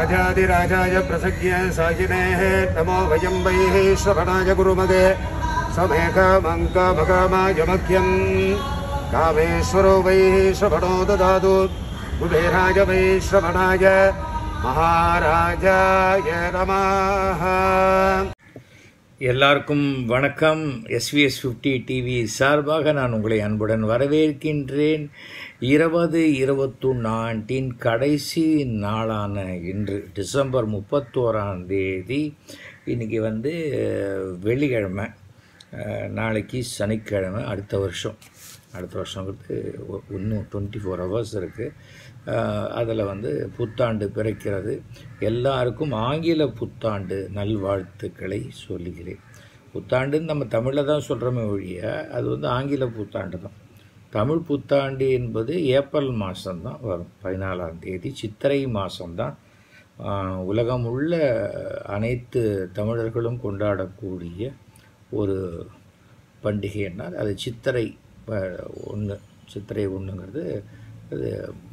राजाधिराजाय प्रसज्ञ साजिनेः नमो वयं वैः श्रवणाय गुरुमदे समेकामङ्कामकामाय मह्यम् कामेश्वरो वैः श्रवणो ददातु कुबेराय वै श्रवणाय महाराजाय नमः எல்லாருக்கும் வணக்கம் எஸ்விஎஸ் ஃபிஃப்டி டிவி சார்பாக நான் உங்களை அன்புடன் வரவேற்கின்றேன் இருபது இருபத்தொன்னாண்டின் கடைசி நாளான இன்று டிசம்பர் முப்பத்தோராம் தேதி இன்றைக்கி வந்து வெள்ளிக்கிழமை அஹ், நாளைக்கு சனிக்கிழமை அடுத்த வருஷம் அடுத்த வருஷங்கிறது ஒ- இன்னும் டுவெண்ட்டி ஃபோர் ஹவர்ஸ் இருக்குது அதில் வந்து புத்தாண்டு பிறக்கிறது எல்லாருக்கும் ஆங்கில புத்தாண்டு நல்வாழ்த்துக்களை சொல்லுகிறேன் புத்தாண்டுன்னு நம்ம தமிழில் தான் சொல்கிறோமே ஒழிய அது வந்து ஆங்கில புத்தாண்டு தான் தமிழ் புத்தாண்டு என்பது ஏப்ரல் மாதம்தான் வரும் பதினாலாம் தேதி சித்திரை மாதம்தான் உலகம் உள்ள அனைத்து தமிழர்களும் கொண்டாடக்கூடிய ஒரு பண்டிகை என்னால் அது சித்திரை ஒன்று சித்திரை ஒன்றுங்கிறது அது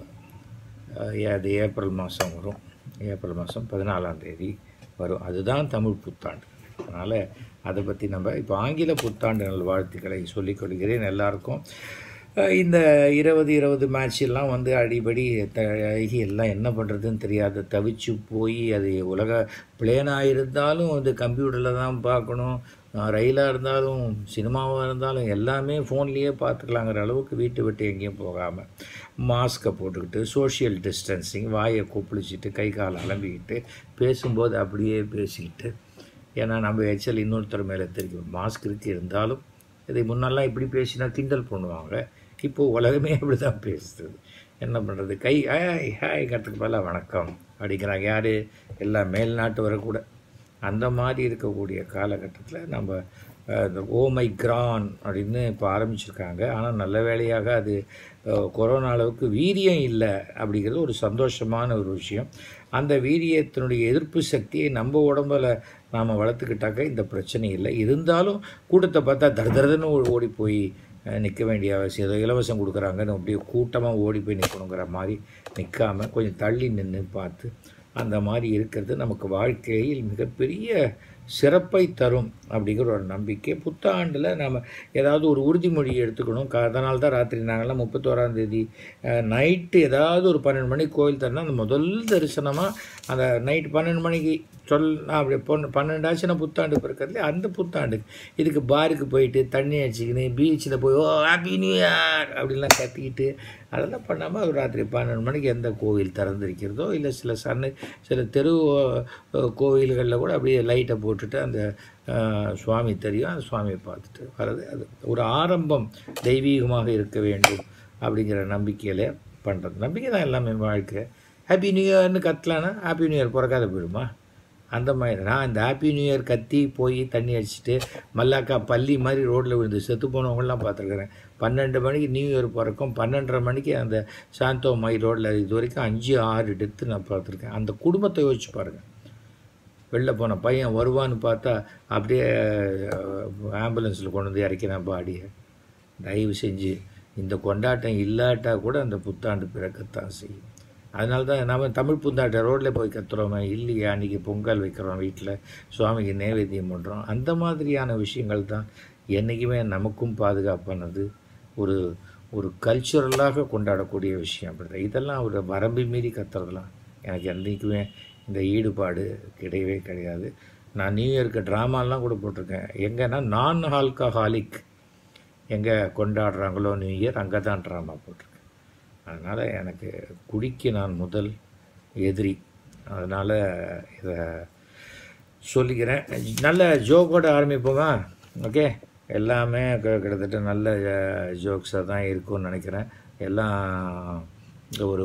அஹ், அது ஏப்ரல் மாதம் வரும் ஏப்ரல் மாதம் பதினாலாம் தேதி வரும் அதுதான் தமிழ் புத்தாண்டு அதனால் அதை பற்றி நம்ம இப்போ ஆங்கில புத்தாண்டு நல்வாழ்த்துக்களை சொல்லிக் கொள்கிறேன் எல்லாருக்கும் அஹ், இந்த இருபது இருபது மேட்ச் எல்லாம் வந்து அடிபடி தகி எல்லாம் என்ன பண்ணுறதுன்னு தெரியாத தவிச்சு போய் அது உலக பிளேனாக இருந்தாலும் அது கம்ப்யூட்டரில் தான் பார்க்கணும் ரயிலாக இருந்தாலும் சினிமாவாக இருந்தாலும் எல்லாமே ஃபோன்லேயே பார்த்துக்கலாங்கிற அளவுக்கு வீட்டு விட்டு எங்கேயும் போகாமல் மாஸ்க்கை போட்டுக்கிட்டு சோஷியல் டிஸ்டன்சிங் வாயை கொப்பளிச்சிட்டு கை கால் அலம்பிக்கிட்டு பேசும்போது அப்படியே பேசிக்கிட்டு ஏன்னா நம்ம எச்சல் இன்னொருத்தர் மேலே தெரியும் மாஸ்க் இருக்கு இருந்தாலும் இதை முன்னெல்லாம் இப்படி பேசினா கிண்டல் பண்ணுவாங்க இப்போது உலகமே அப்படி தான் பேசுது என்ன பண்ணுறது கை ஹாய் ஹாய் கற்றுக்கு பதிலாக வணக்கம் அப்படிங்கிறாங்க யார் எல்லாம் மேல்நாட்டு வரக்கூட அந்த மாதிரி இருக்கக்கூடிய காலகட்டத்தில் நம்ம அஹ், இந்த ஓமை கிரான் அப்படின்னு இப்போ ஆரம்பிச்சிருக்காங்க ஆனால் நல்ல வேளையாக அது அஹ், கொரோனா அளவுக்கு வீரியம் இல்லை அப்படிங்கிறது ஒரு சந்தோஷமான ஒரு விஷயம் அந்த வீரியத்தினுடைய எதிர்ப்பு சக்தியை நம்ம உடம்புல நாம் வளர்த்துக்கிட்டாக்க இந்த பிரச்சனை இல்லை இருந்தாலும் கூட்டத்தை பார்த்தா தரதரன்னு ஓடி போய் நிற்க வேண்டிய அவசியம் ஏதோ இலவசம் கொடுக்குறாங்கன்னு அப்படியே கூட்டமாக ஓடி போய் நிற்கணுங்கிற மாதிரி நிற்காம கொஞ்சம் தள்ளி நின்று பார்த்து அந்த மாதிரி இருக்கிறது நமக்கு வாழ்க்கையில் மிகப்பெரிய சிறப்பை தரும் அப்படிங்கிற ஒரு நம்பிக்கை புத்தாண்டில் நம்ம ஏதாவது ஒரு உறுதிமொழி எடுத்துக்கணும் க அதனால தான் ராத்திரி நாங்கள்லாம் முப்பத்தோராம் தேதி நைட்டு ஏதாவது ஒரு பன்னெண்டு மணிக்கு கோயில் தரணும் அந்த முதல் தரிசனமாக அந்த நைட்டு பன்னெண்டு மணிக்கு சொல் நான் அப்படி பொண்ணு பன்னெண்டாச்சுன்னா புத்தாண்டு பிறக்கிறதுல அந்த புத்தாண்டு இதுக்கு பாருக்கு போயிட்டு தண்ணி அடிச்சுக்கின்னு பீச்சில் போய் ஓ ஹாப்பி நியூ இயர் அப்படின்லாம் கத்திக்கிட்டு அதெல்லாம் பண்ணாமல் ஒரு ராத்திரி பன்னெண்டு மணிக்கு எந்த கோவில் திறந்திருக்கிறதோ இல்லை சில சன்னு சில தெரு அஹ், கோவில்களில் கூட அப்படியே லைட்டை போட்டுட்டு அந்த அஹ், சுவாமி தெரியும் அந்த சுவாமியை பார்த்துட்டு வர்றது அது ஒரு ஆரம்பம் தெய்வீகமாக இருக்க வேண்டும் அப்படிங்கிற நம்பிக்கையில் பண்ணுறது நம்பிக்கை தான் எல்லாமே வாழ்க்கை ஹாப்பி நியூ இயர்னு கத்தலான்னா ஹாப்பி நியூ இயர் பிறக்காத போயிடுமா அந்த மாதிரி நான் இந்த ஹாப்பி நியூ இயர் கத்தி போய் தண்ணி அடிச்சுட்டு மல்லாக்கா பள்ளி மாதிரி ரோட்டில் விழுந்து செத்து போனவங்களாம் பார்த்துருக்குறேன் பன்னெண்டு மணிக்கு நியூ இயர் பிறக்கும் பன்னெண்டரை மணிக்கு அந்த சாந்தோ மை ரோட்டில் இது வரைக்கும் அஞ்சு ஆறு டெத்து நான் பார்த்துருக்கேன் அந்த குடும்பத்தை யோசிச்சு பாருங்கள் வெளில போன பையன் வருவான்னு பார்த்தா அப்படியே ஆம்புலன்ஸில் கொண்டு வந்து இறக்கிறான் பாடியை தயவு செஞ்சு இந்த கொண்டாட்டம் இல்லாட்டா கூட அந்த புத்தாண்டு பிறக்கத்தான் செய்யும் அதனால தான் நம்ம தமிழ் புத்தாட்டை ரோட்டில் போய் கத்துறோமே இல்லையா அன்றைக்கி பொங்கல் வைக்கிறோம் வீட்டில் சுவாமிக்கு நைவேத்தியம் பண்ணுறோம் அந்த மாதிரியான விஷயங்கள் தான் என்றைக்குமே நமக்கும் பாதுகாப்பானது ஒரு ஒரு கல்ச்சுரலாக கொண்டாடக்கூடிய விஷயம் அப்படி தான் இதெல்லாம் ஒரு வரம்பு மீறி கத்துறதுலாம் எனக்கு என்றைக்குமே இந்த ஈடுபாடு கிடையவே கிடையாது நான் நியூ இயர்க்கு ட்ராமாலாம் கூட போட்டிருக்கேன் எங்கன்னா நான் ஆல்கஹாலிக் எங்கே கொண்டாடுறாங்களோ நியூ இயர் அங்கே தான் ட்ராமா போட்டிருக்கேன் அதனால் எனக்கு குடிக்கு நான் முதல் எதிரி அதனால் இதை சொல்லிக்கிறேன் நல்ல ஜோக்கோட ஆரம்பிப்போமா ஓகே எல்லாமே க- கிட்டத்தட்ட நல்ல ஜோக்ஸாக தான் இருக்கும்னு நினைக்கிறேன் எல்லாம் இந்த ஒரு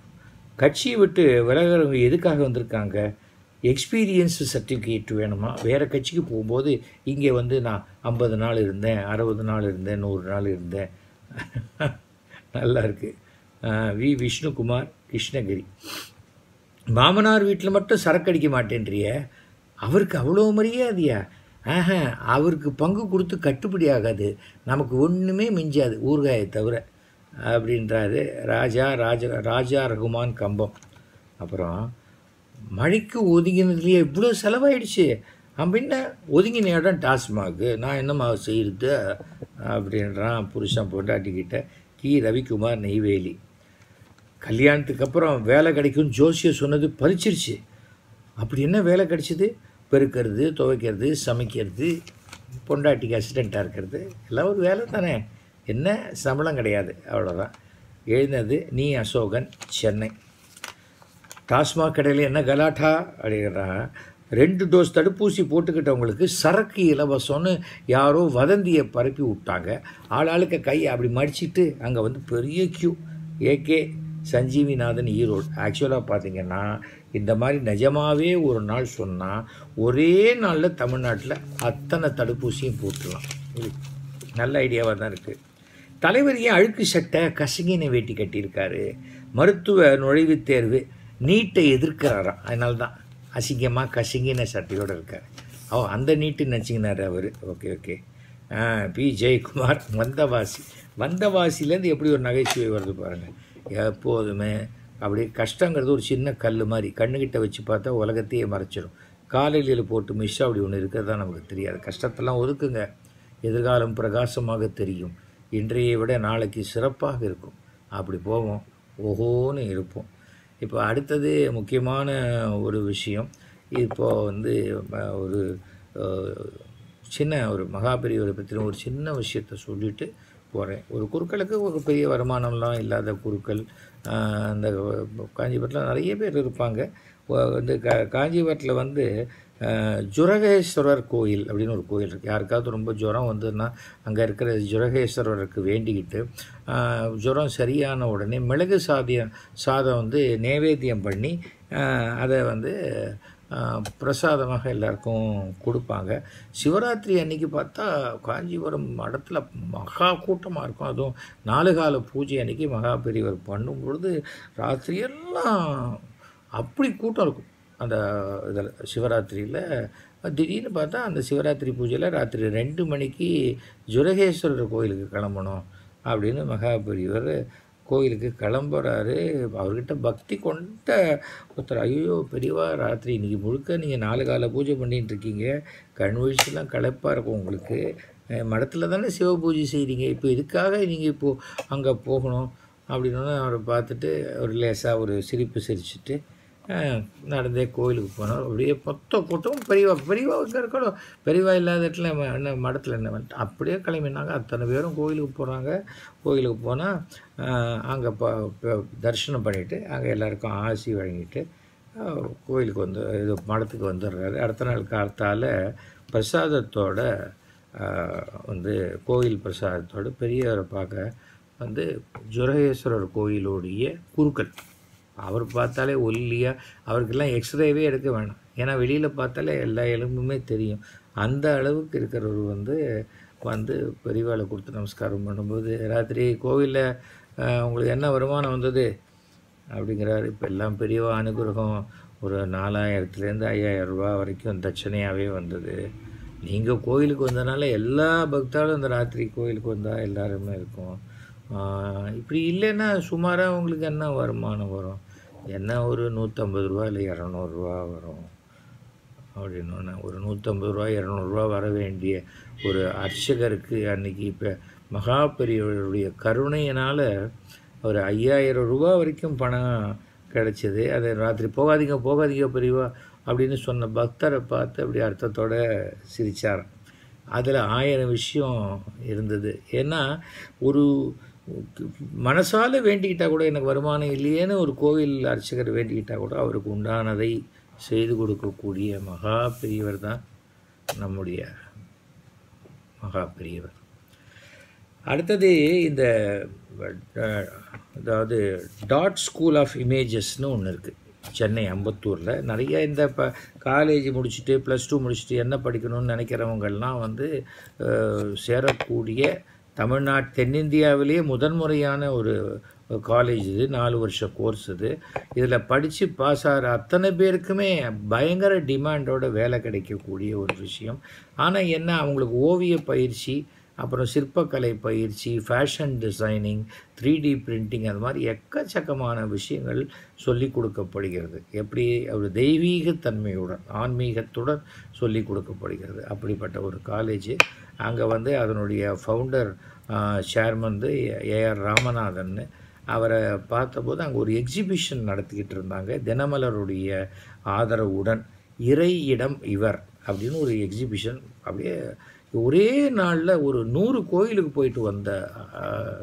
கட்சியை விட்டு விலகிறவங்க எதுக்காக வந்திருக்காங்க எக்ஸ்பீரியன்ஸ் சர்டிஃபிகேட் வேணுமா வேறு கட்சிக்கு போகும்போது இங்கே வந்து நான் ஐம்பது நாள் இருந்தேன் அறுபது நாள் இருந்தேன் நூறு நாள் இருந்தேன் நல்லா இருக்குது வி விஷ்ணுகுமார் கிருஷ்ணகிரி மாமனார் வீட்டில் மட்டும் சரக்கு அடிக்க மாட்டேன்றிய அவருக்கு அவ்வளோ மரியாதையா ஆஹா அவருக்கு பங்கு கொடுத்து கட்டுப்படி ஆகாது நமக்கு ஒன்றுமே மிஞ்சாது ஊறுகாயை தவிர அப்படின்றாரு ராஜா ராஜ ராஜா ரகுமான் கம்பம் அப்புறம் மழைக்கு ஒதுங்கினதுலேயே இவ்வளோ செலவாயிடுச்சு அப்படின்னா ஒதுங்கின இடம் டாஸ்மாகு நான் என்னம்மா செய்கிறது அப்படின்றான் புருஷன் பொண்டாட்டிக்கிட்ட கி ரவிக்குமார் நெய்வேலி கல்யாணத்துக்கு அப்புறம் வேலை கிடைக்கும் ஜோசியம் சொன்னது பறிச்சிருச்சு அப்படி என்ன வேலை கிடைச்சிது பெருக்கிறது துவைக்கிறது சமைக்கிறது பொண்டாட்டிக்கு அசிஸ்டண்ட்டாக இருக்கிறது எல்லாம் ஒரு வேலை தானே என்ன சம்பளம் கிடையாது அவ்வளோதான் எழுந்தது நீ அசோகன் சென்னை டாஸ்மாக் கடையில் என்ன கலாட்டா அப்படிங்கிறாங்க ரெண்டு டோஸ் தடுப்பூசி போட்டுக்கிட்டவங்களுக்கு சரக்கு இலவசம்னு யாரோ வதந்தியை பரப்பி விட்டாங்க ஆளாளுக்கு கையை அப்படி மடிச்சிட்டு அங்கே வந்து பெரிய கியூ ஏகே சஞ்சீவிநாதன் ஈரோடு ஆக்சுவலாக பார்த்தீங்கன்னா இந்த மாதிரி நிஜமாவே ஒரு நாள் சொன்னால் ஒரே நாளில் தமிழ்நாட்டில் அத்தனை தடுப்பூசியும் போட்டுடலாம் இது நல்ல ஐடியாவாக தான் இருக்குது தலைவர் ஏன் அழுக்கு சட்டை கசங்கின வேட்டி கட்டியிருக்காரு மருத்துவ நுழைவுத் தேர்வு நீட்டை எதிர்க்கிறாராம் அதனால தான் அசிங்கமாக கசங்கின சட்டையோடு இருக்கார் ஓ அந்த நீட்டு நினச்சிங்கனாரு அவர் ஓகே ஓகே ஆ பி ஜெயக்குமார் வந்தவாசி வந்தவாசிலேருந்து எப்படி ஒரு நகைச்சுவை வருது பாருங்கள் எப்போதுமே அப்படி கஷ்டங்கிறது ஒரு சின்ன கல் மாதிரி கண்ணுக்கிட்ட வச்சு பார்த்தா உலகத்தையே மறைச்சிடும் காலையில் போட்டு மிஷ் அப்படி ஒன்று இருக்கிறதா நமக்கு தெரியாது கஷ்டத்தெல்லாம் ஒதுக்குங்க எதிர்காலம் பிரகாசமாக தெரியும் இன்றையை விட நாளைக்கு சிறப்பாக இருக்கும் அப்படி போவோம் ஓஹோன்னு இருப்போம் இப்போ அடுத்தது முக்கியமான ஒரு விஷயம் இப்போ வந்து ம- ஒரு அஹ், சின்ன ஒரு மகாபெரியவரை பற்றின ஒரு சின்ன விஷயத்த சொல்லிட்டு போகிறேன் ஒரு குருக்களுக்கு ஒரு பெரிய வருமானம்லாம் இல்லாத குருக்கள் ஆஹ், அந்த காஞ்சிபுரத்தில் நிறைய பேர் இருப்பாங்க வ- வந்து கா காஞ்சிபுரத்தில் வந்து ஆஹ், ஜுரகேஸ்வரர் கோயில் அப்படின்னு ஒரு கோயில் இருக்குது யாருக்காவது ரொம்ப ஜுரம் வந்ததுன்னா அங்கே இருக்கிற ஜுரகேஸ்வரருக்கு வேண்டிக்கிட்டு ஆஹ், ஜுரம் சரியான உடனே மிளகு சாதியம் சாதம் வந்து நைவேத்தியம் பண்ணி ஆஹ், அதை வந்து ஆஹ், பிரசாதமாக எல்லாருக்கும் கொடுப்பாங்க சிவராத்திரி அன்னைக்கு பார்த்தா காஞ்சிபுரம் மடத்தில் மகா கூட்டமாக இருக்கும் அதுவும் நாலு கால பூஜை அன்னைக்கு மகா பெரியவர் பண்ணும் பொழுது ராத்திரியெல்லாம் அப்படி கூட்டம் இருக்கும் அந்த இதில் சிவராத்திரியில் திடீர்னு பார்த்தா அந்த சிவராத்திரி பூஜையில் ராத்திரி ரெண்டு மணிக்கு ஜுரகேஸ்வரர் கோயிலுக்கு கிளம்பணும் அப்படின்னு மகா பெரியவர் கோயிலுக்கு கிளம்புறாரு அவர்கிட்ட பக்தி கொண்ட ஒருத்தர் ஐயோ பெரியவா ராத்திரி இன்னைக்கு முழுக்க நீங்கள் நாலு கால பூஜை பண்ணிட்டு இருக்கீங்க கண் வீழ்ச்சிலாம் களைப்பாக இருக்கும் உங்களுக்கு மடத்தில் தானே சிவ பூஜை செய்கிறீங்க இப்போ இதுக்காக நீங்கள் இப்போது அங்கே போகணும் அப்படின்னு அவரை பார்த்துட்டு ஒரு லேசாக ஒரு சிரிப்பு சிரிச்சிட்டு அஹ், நடந்தே கோயிலுக்கு போனோம் அப்படியே மொத்த கூட்டம் பெரியவா பெரியவா இங்கே இருக்கணும் பெரியவா இல்லாத இடத்துல ம- என்ன மடத்தில் என்ன பண்ணிட்டு அப்படியே கிளம்பினாங்க அத்தனை பேரும் கோயிலுக்கு போகிறாங்க கோயிலுக்கு போனால் அங்கே ப ப- தரிசனம் பண்ணிவிட்டு அங்கே எல்லாருக்கும் ஆசி வழங்கிட்டு அஹ், கோயிலுக்கு வந்து இது மடத்துக்கு வந்துடுறாரு அடுத்த நாள் காலத்தால் பிரசாதத்தோட அஹ், வந்து கோயில் பிரசாதத்தோட பெரியவரை பார்க்க வந்து ஜுரகேஸ்வரர் கோயிலுடைய குருக்கள் அவர் பார்த்தாலே ஒல்லியாக அவருக்கெல்லாம் எக்ஸ்ரேவே எடுக்க வேணாம் ஏன்னா வெளியில் பார்த்தாலே எல்லா எலும்புமே தெரியும் அந்த அளவுக்கு இருக்கிறவர் வந்து வந்து பெரியவாளை கொடுத்து நமஸ்காரம் பண்ணும்போது ராத்திரி கோவிலில் உங்களுக்கு என்ன வருமானம் வந்தது அப்படிங்கிறாரு இப்போ எல்லாம் பெரியவா அனுகிரகம் ஒரு நாலாயிரத்துலேருந்து ஐயாயிரம் ரூபா வரைக்கும் தட்சணையாகவே வந்தது நீங்கள் கோயிலுக்கு வந்தனால எல்லா பக்தாலும் இந்த ராத்திரி கோயிலுக்கு வந்தால் எல்லாருமே இருக்கும் ஆஹ் இப்படி இல்லைன்னா சுமாராக உங்களுக்கு என்ன வருமானம் வரும் என்ன ஒரு நூற்றம்பது ரூபா இல்லை இரநூறுவா வரும் அப்படின்னோடனே ஒரு நூற்றம்பது ரூபா இரநூறுவா வர வேண்டிய ஒரு அர்ச்சகருக்கு அன்னைக்கு இப்போ மகா பெரியவருடைய கருணையினால் ஒரு ஐயாயிரம் ரூபா வரைக்கும் பணம் கிடைச்சது அதை ராத்திரி போகாதீங்க போகாதீங்க பெரியவா அப்படின்னு சொன்ன பக்தரை பார்த்து அப்படி அர்த்தத்தோட சிரிச்சாராம் அதில் ஆயிரம் விஷயம் இருந்தது ஏன்னா ஒரு மனசால வேண்டிக்கிட்டா கூட எனக்கு வருமானம் இல்லையேன்னு ஒரு கோவில் அர்ச்சகர் வேண்டிக்கிட்டா கூட அவருக்கு உண்டானதை செய்து கொடுக்கக்கூடிய மகா பெரியவர் தான் நம்முடைய மகா பெரியவர் அடுத்தது இந்த அஹ், அதாவது டாட் ஸ்கூல் ஆஃப் இமேஜஸ்னு ஒன்று இருக்குது சென்னை அம்பத்தூரில் நிறைய இந்த இப்போ காலேஜ் முடிச்சுட்டு ப்ளஸ் டூ முடிச்சுட்டு என்ன படிக்கணும்னு நினைக்கிறவங்கெல்லாம் வந்து அஹ், சேரக்கூடிய தமிழ்நாடு தென்னிந்தியாவிலேயே முதன்முறையான ஒரு காலேஜ் இது நாலு வருஷ கோர்ஸ் இது இதில் படித்து பாஸ் ஆகிற அத்தனை பேருக்குமே பயங்கர டிமாண்டோட வேலை கிடைக்கக்கூடிய ஒரு விஷயம் ஆனால் என்ன அவங்களுக்கு ஓவிய பயிற்சி அப்புறம் சிற்பக்கலை பயிற்சி fashion designing three D printing அது மாதிரி எக்கச்சக்கமான விஷயங்கள் சொல்லிக் கொடுக்கப்படுகிறது எப்படி ஒரு தெய்வீக தன்மையுடன் ஆன்மீகத்துடன் சொல்லிக் கொடுக்கப்படுகிறது அப்படிப்பட்ட ஒரு காலேஜ் அங்கே வந்து அதனுடைய ஃபவுண்டர் சேர்மன் வந்து ஏஆர் ராமநாதன் அவரை பார்த்தபோது அங்கே ஒரு எக்ஸிபிஷன் நடத்திக்கிட்டு இருந்தாங்க தினமலருடைய ஆதரவுடன் இறை இடம் இவர் அப்படின்னு ஒரு எக்ஸிபிஷன் அப்படியே ஒரே நாளில் ஒரு நூறு கோயிலுக்கு போயிட்டு வந்த ஆஹ்,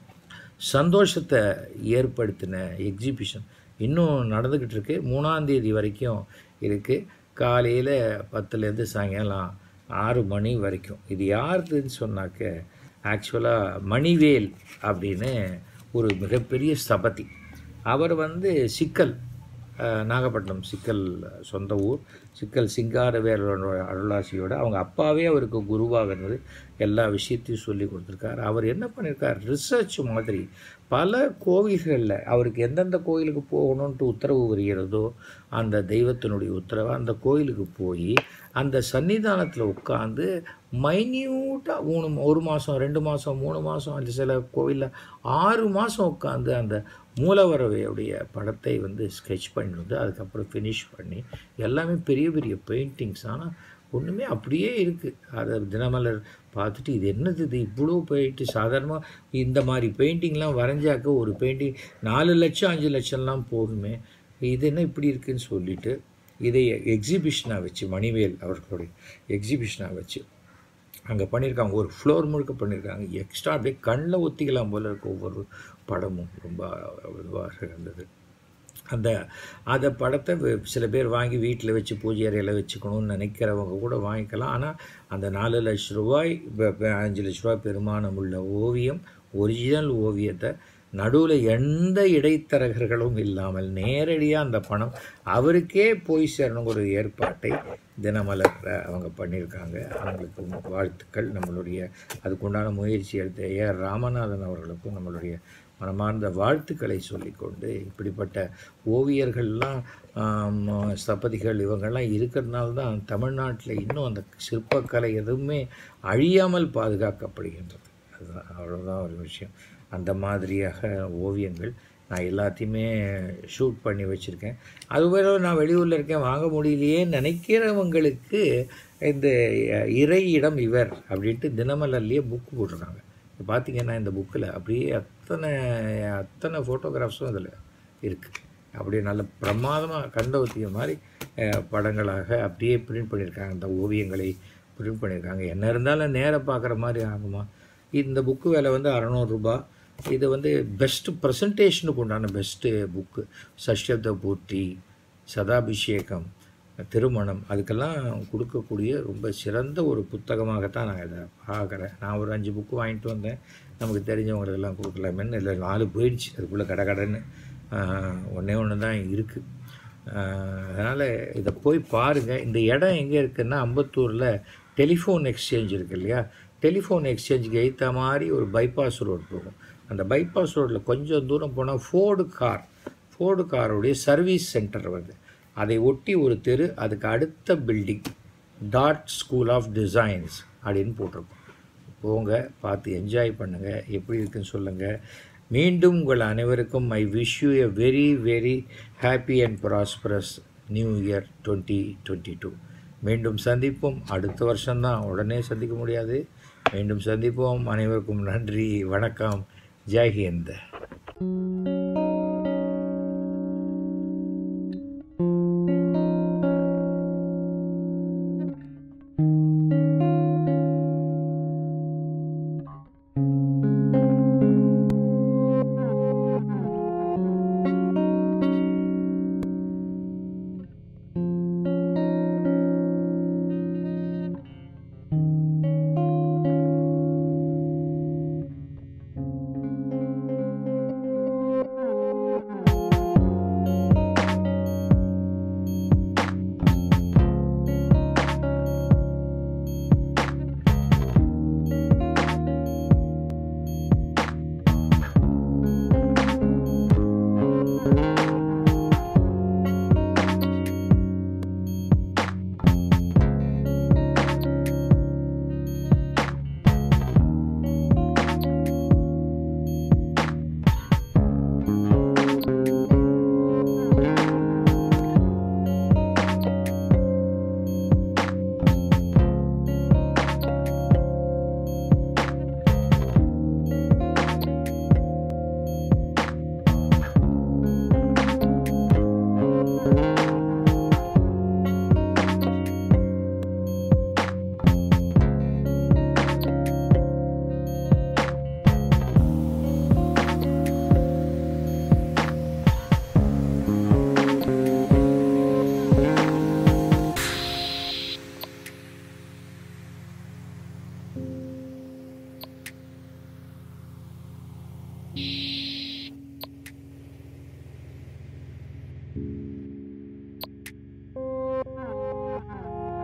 சந்தோஷத்தை ஏற்படுத்தின எக்ஸிபிஷன் இன்னும் நடந்துக்கிட்டு இருக்கு மூணாம் தேதி வரைக்கும் இருக்குது காலையில் பத்துலேருந்து சாயங்காலம் ஆறு மணி வரைக்கும் இது யாருதுன்னு சொன்னாக்க ஆக்சுவலாக மணிவேல் அப்படின்னு ஒரு மிகப்பெரிய ஸ்தபதி அவர் வந்து சிக்கல் அஹ், நாகப்பட்டினம் சிக்கல் சொந்த ஊர் சிக்கல் சிங்காரவேலோட அருளாசியோட அவங்க அப்பாவே அவருக்கு குருவாக இருந்தது எல்லா விஷயத்தையும் சொல்லி கொடுத்துருக்காரு அவர் என்ன பண்ணியிருக்கார் ரிசர்ச் மாதிரி பல கோவில்களில் அவருக்கு எந்தெந்த கோயிலுக்கு போகணுன்ட்டு உத்தரவு வருகிறதோ அந்த தெய்வத்தினுடைய உத்தரவை அந்த கோயிலுக்கு போய் அந்த சன்னிதானத்தில் உட்காந்து மைன்யூட்டாக மூணு ஒரு மாதம் ரெண்டு மாதம் மூணு மாதம் அந்த சில கோவிலில் ஆறு மாதம் உட்காந்து அந்த மூலவரவையுடைய படத்தை வந்து ஸ்கெட்ச் பண்ணி வந்து அதுக்கப்புறம் ஃபினிஷ் பண்ணி எல்லாமே பெரிய பெரிய பெயிண்டிங்ஸ் ஆனால் ஒன்றுமே அப்படியே இருக்குது அதை தினமலர் பார்த்துட்டு இது என்னது இது இவ்வளோ போயிட்டு சாதாரணமாக இந்த மாதிரி பெயிண்டிங்லாம் வரைஞ்சாக்க ஒரு பெயிண்டிங் நாலு லட்சம் அஞ்சு லட்சம்லாம் போகுமே இது என்ன இப்படி இருக்குன்னு சொல்லிட்டு இதை எக்ஸிபிஷனாக வச்சு மணிவேல் அவர்களுடைய எக்ஸிபிஷனாக வச்சு அங்கே பண்ணியிருக்காங்க ஒரு ஃப்ளோர் முழுக்க பண்ணியிருக்காங்க எக்ஸ்ட்ரா அப்படியே கண்ணில் ஒத்திக்கலாம் போல இருக்க ஒவ்வொரு படமும் ரொம்ப இதுவாக இருந்தது அந்த அந்த படத்தை வே- சில பேர் வாங்கி வீட்டில் வச்சு பூஜை அறையில் வச்சுக்கணும்னு நினைக்கிறவங்க கூட வாங்கிக்கலாம் ஆனால் அந்த நாலு லட்ச ரூபாய் ப- ப- அஞ்சு லட்ச ரூபாய் பெருமானம் உள்ள ஓவியம் ஒரிஜினல் ஓவியத்தை நடுவில் எந்த இடைத்தரகர்களும் இல்லாமல் நேரடியாக அந்த பணம் அவருக்கே போய் சேரணுங்கிற ஒரு ஏற்பாட்டை தினமலர் அஹ், அவங்க பண்ணியிருக்காங்க அவங்களுக்கு வாழ்த்துக்கள் நம்மளுடைய அதுக்குண்டான முயற்சி எடுத்த ஏ ஆர் ராமநாதன் அவர்களுக்கும் நம்மளுடைய மனமார்ந்த வாழ்த்துக்களை சொல்லிக்கொண்டு இப்படிப்பட்ட ஓவியர்கள்லாம் ஆம், ஸ்தபதிகள் இவங்கெல்லாம் இருக்கிறதுனால தான் தமிழ்நாட்டில் இன்னும் அந்த சிற்பக்கலை எதுவுமே அழியாமல் பாதுகாக்கப்படுகின்றது அதுதான் அவ்வளோதான் ஒரு விஷயம் அந்த மாதிரியாக ஓவியங்கள் நான் எல்லாத்தையுமே ஷூட் பண்ணி வச்சுருக்கேன் அதுவரை நான் வெளியூரில் இருக்கேன் வாங்க முடியலையே நினைக்கிறவங்களுக்கு இந்த இறை இடம் இவர் அப்படின்ட்டு தினமலர்லேயே புக் போட்டிருக்காங்க இப்போ பார்த்தீங்கன்னா இந்த புக்கில் அப்படியே அத்தனை அத்தனை ஃபோட்டோகிராஃப்ஸும் அதில் இருக்குது அப்படியே நல்ல பிரமாதமாக கண்டவத்திய மாதிரி அஹ், படங்களாக அப்படியே பிரிண்ட் பண்ணியிருக்காங்க அந்த ஓவியங்களை பிரிண்ட் பண்ணியிருக்காங்க என்ன இருந்தாலும் நேராக பார்க்குற மாதிரி ஆகுமா இந்த புக்கு விலை வந்து அறநூறுரூபா இது வந்து பெஸ்ட்டு ப்ரெசன்டேஷனுக்கு உண்டான பெஸ்ட்டு புக்கு சஷ்யப்த பூர்த்தி சதாபிஷேகம் திருமணம் அதுக்கெல்லாம் கொடுக்கக்கூடிய ரொம்ப சிறந்த ஒரு புத்தகமாகத்தான் நான் இதை பார்க்குறேன் நான் ஒரு அஞ்சு புக்கு வாங்கிட்டு வந்தேன் நமக்கு தெரிஞ்சவங்களுக்கெல்லாம் கொடுக்கலாமேன்னு இல்லை நாலு போயிடுச்சு அதுக்குள்ளே கடை கடைன்னு ஒன்றே ஒன்று தான் இருக்குது அதனால் இதை போய் பாருங்கள் இந்த இடம் எங்கே இருக்குன்னா அம்பத்தூரில் டெலிஃபோன் எக்ஸ்சேஞ்ச் இருக்கு இல்லையா டெலிஃபோன் எக்ஸ்சேஞ்சுக்கு எய்த்த மாதிரி ஒரு பைபாஸ் ரோடு போகும் அந்த பைபாஸ் ரோட்டில் கொஞ்சம் தூரம் போனால் ஃபோர்டு கார் ஃபோர்டு காருடைய சர்வீஸ் சென்டர் வருது அதை ஒட்டி ஒரு தெரு அதுக்கு அடுத்த building dot school of designs அப்படின்னு போட்டிருக்கோம் போங்க பார்த்து என்ஜாய் பண்ணுங்கள் எப்படி இருக்குன்னு சொல்லுங்கள் மீண்டும் உங்கள் அனைவருக்கும் I wish you a very very happy and prosperous new year twenty twenty two மீண்டும் சந்திப்போம் அடுத்த வருஷம்தான் உடனே சந்திக்க முடியாது மீண்டும் சந்திப்போம் அனைவருக்கும் நன்றி வணக்கம் ஜெய் ஹிந்த்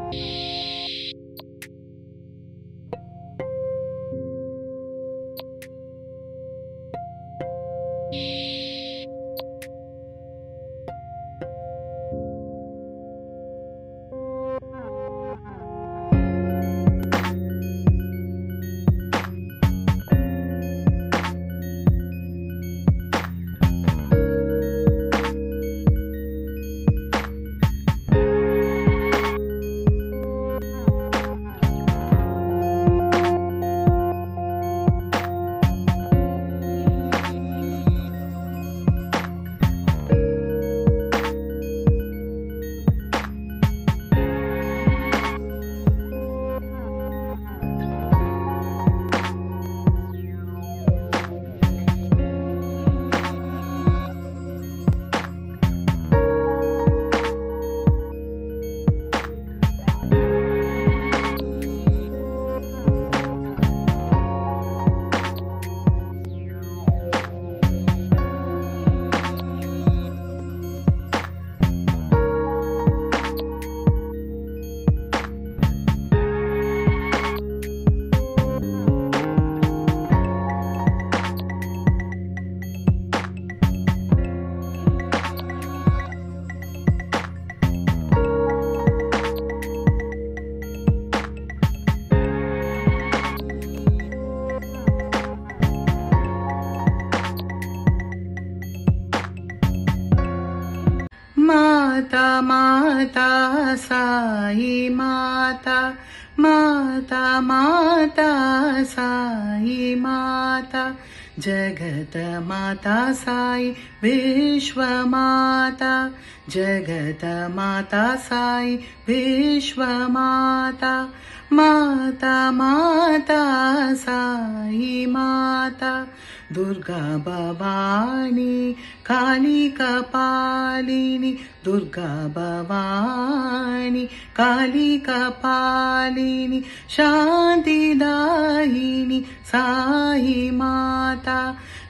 माता माता साई माता माता माता साई माता जगत माता साई विश्व माता जगत माता साई विश्व माता माता माता साई माता दुर्गा भवानी काली कपालिनी दुर्गा भवानी काली कपालिनी शान्तिदायिनी साई माता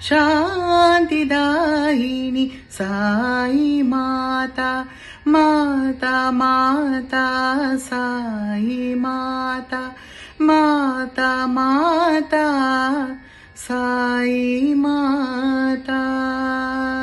शान्तिदायिनी साई माता माता माता साई माता माता माता साई माता